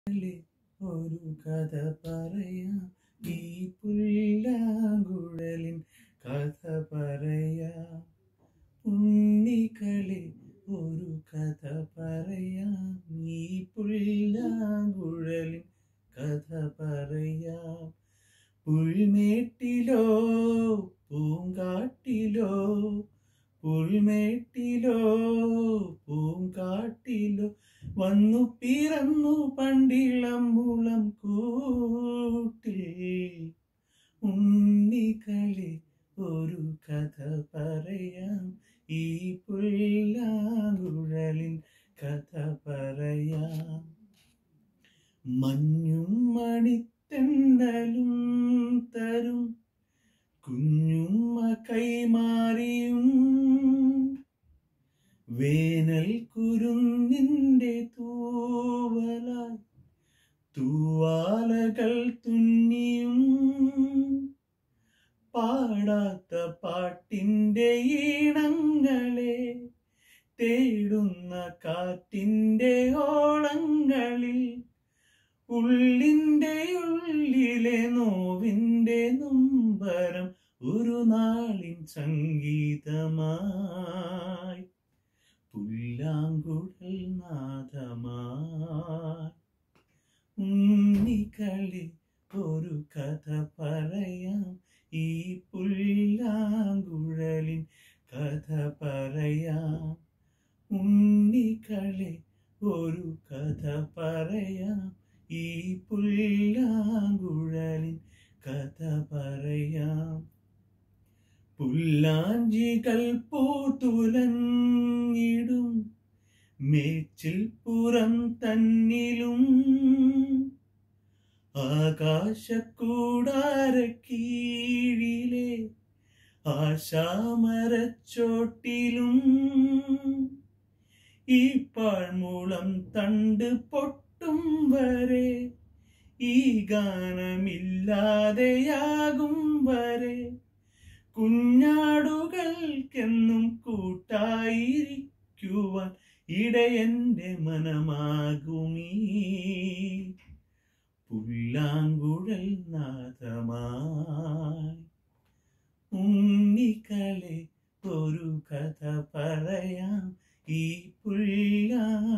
അല്ലേ ഒരു കഥ പറയാം ഈ പുല്ലാങ്കുഴലിൻ കഥ പറയാം ഉണ്ണികളെ ഒരു കഥ പറയാം ഈ പുല്ലാങ്കുഴലിൻ കഥ പറയാം പുൽമേട്ടിലോ പൂങ്കാട്ടിലോ പുൽമേട്ടിലോ പൂങ്കാട്ടിലോ വന്നു പിറന്നു പണ്ടിളം മുളം കൂട്ടിൽ ഉണ്ണികളെ ഒരു കഥ പറയാം ഈ പുല്ലാങ്കുഴലിൻ കഥ പറയാം മഞ്ഞും മണിത്തെണ്ടലും തരും കുഞ്ഞുമ്മ കൈമാറിയും വേനൽ കുരുന്നിൻ്റെ തൂവലായി തൂവാലകൾ തുന്നിയും പാടാത്ത പാട്ടിൻ്റെ ഈണങ്ങളെ തേടുന്ന കാറ്റിൻ്റെ ഓളങ്ങളിൽ ഉള്ളിൻ്റെ ഉള്ളിലെ നോവിൻ്റെ നൊമ്പരം ഒരു നാളിൻ സംഗീതമായി പുല്ലാങ്കുഴൽ നാദമായി ഉണ്ണികളെ ഒരു കഥ പറയാം ഈ പുല്ലാങ്കുഴലിൻ കഥ പറയാം ഉണ്ണികളെ ഒരു കഥ പറയാം ഈ പുല്ലാങ്കുഴലിൻ കഥ പറയാം പുല്ലാഞ്ചികൾ പൂത്തുലങ്ങിടും മേച്ചിൽ പുറം തന്നിലും ആകാശക്കൂടാര കീഴിലെ ആശാമരച്ചോട്ടിലും ഈ പാഴ്മൂളം തണ്ട് പൊട്ടും വരെ ഈ ഗാനമില്ലാതെയാകും വരെ കുഞ്ഞാടുകൾക്കെന്നും കൂട്ടായിരിക്കുവാൻ ഇടയന്റെ മനമാകുമീ പുല്ലാങ്കുഴൽ നാദമായി ഉണ്ണികളെ ഒരു കഥ പറയാം ഈ പുല്ലാങ്കുഴലിൻ